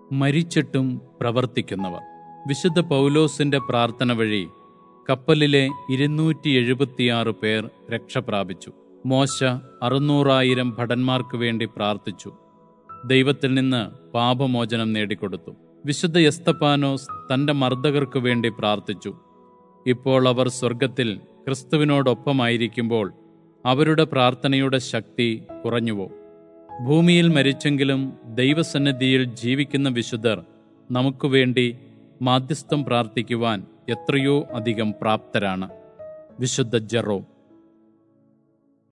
മരിച്ചിട്ടും പ്രവർത്തിക്കുന്നവർ വിശുദ്ധ പൗലോസിന്റെ പ്രാർത്ഥന വഴി കപ്പലിലെ ഇരുന്നൂറ്റി എഴുപത്തിയാറ് പേർ രക്ഷപ്രാപിച്ചു മോശ അറുന്നൂറായിരം ഭടന്മാർക്ക് വേണ്ടി പ്രാർത്ഥിച്ചു ദൈവത്തിൽ നിന്ന് പാപമോചനം നേടിക്കൊടുത്തു വിശുദ്ധ എസ്തപ്പാനോസ് തന്റെ മർദ്ദകർക്ക് വേണ്ടി പ്രാർത്ഥിച്ചു ഇപ്പോൾ അവർ സ്വർഗത്തിൽ ക്രിസ്തുവിനോടൊപ്പമായിരിക്കുമ്പോൾ അവരുടെ പ്രാർത്ഥനയുടെ ശക്തി കുറഞ്ഞുവോ ഭൂമിയിൽ മരിച്ചെങ്കിലും ദൈവസന്നിധിയിൽ ജീവിക്കുന്ന വിശുദ്ധർ നമുക്ക് വേണ്ടി മാധ്യസ്ഥം പ്രാർത്ഥിക്കുവാൻ എത്രയോ അധികം പ്രാപ്തരാണ് വിശുദ്ധ ജെറോം